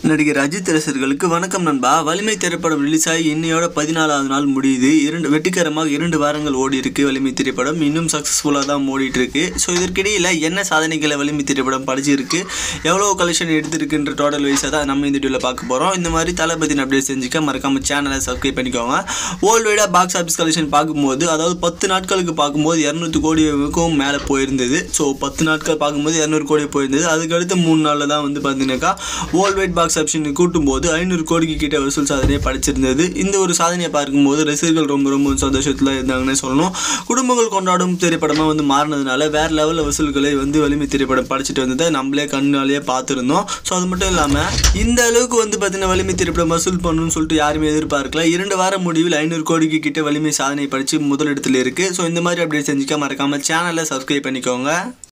நடிகர் அஜித் ரசிகர்களுக்கு வணக்கம் நண்பா வலிமை திரைப்படம் ரிலீஸ் ஆகி இன்னையோட பதினாலாவது நாள் முடியுது இரண்டு வெற்றிகரமாக இரண்டு வாரங்கள் ஓடி இருக்கு வலிமை திரைப்படம் இன்னும் சக்ஸஸ்ஃபுல்லாக தான் ஓடிட்டு இருக்கு ஸோ இதற்கிடையில் என்ன சாதனைகளை வலிமை திரைப்படம் படிச்சிருக்கு எவ்வளோ கலெக்ஷன் எடுத்திருக்குன்ற டோட்டல் வைஸாக தான் நம்ம இந்த வீடியோவில் பார்க்க போகிறோம் இந்த மாதிரி தளபதியின் அப்டேட் செஞ்சுக்க மறக்காம சேனலை சப்ஸ்கிரைப் பண்ணிக்கோங்க வேர்ல்டு வைடாக பாக்ஸ் ஆஃபீஸ் கலெக்ஷன் பார்க்கும்போது அதாவது பத்து நாட்களுக்கு பார்க்கும்போது இரநூத்தி கோடிக்கும் மேலே போயிருந்தது ஸோ பத்து நாட்கள் பார்க்கும்போது இரநூறு கோடி போயிருந்தது அதுக்கடுத்து மூணு நாளில் தான் வந்து பார்த்தீங்கன்னாக்கா வேர்ல்டு வைட் பாக்ஸ் ஆப்ஷன் கூட்டும்போது ஐநூறு கோடிக்கு கிட்ட வசூல் சாதனையை படிச்சிருந்தது இந்த ஒரு சாதனையை பார்க்கும்போது ரசிகர்கள் ரொம்ப ரொம்ப சந்தோஷத்தில் இருந்தாங்கன்னே சொல்லணும் குடும்பங்கள் கொண்டாடும் திரைப்படமாக வந்து மாறினதுனால வேற லெவலில் வசூல்களை வந்து வலிமை திரைப்படம் படிச்சுட்டு வந்ததை நம்மளே கண்ணாலேயே பார்த்துருந்தோம் ஸோ அது மட்டும் இல்லாமல் இந்த அளவுக்கு வந்து பார்த்தீங்கன்னா வலிமை திரைப்படம் வசூல் பண்ணணும்னு சொல்லிட்டு யாருமே எதிர்பார்க்கல இரண்டு வார முடிவில் ஐநூறு கோடிக்கு கிட்ட வலிமை சாதனை படித்து முதலிடத்தில் இருக்குது ஸோ இந்த மாதிரி அப்டேட் செஞ்சுக்க மறக்காமல் சேனலை சப்ஸ்கிரைப் பண்ணிக்கோங்க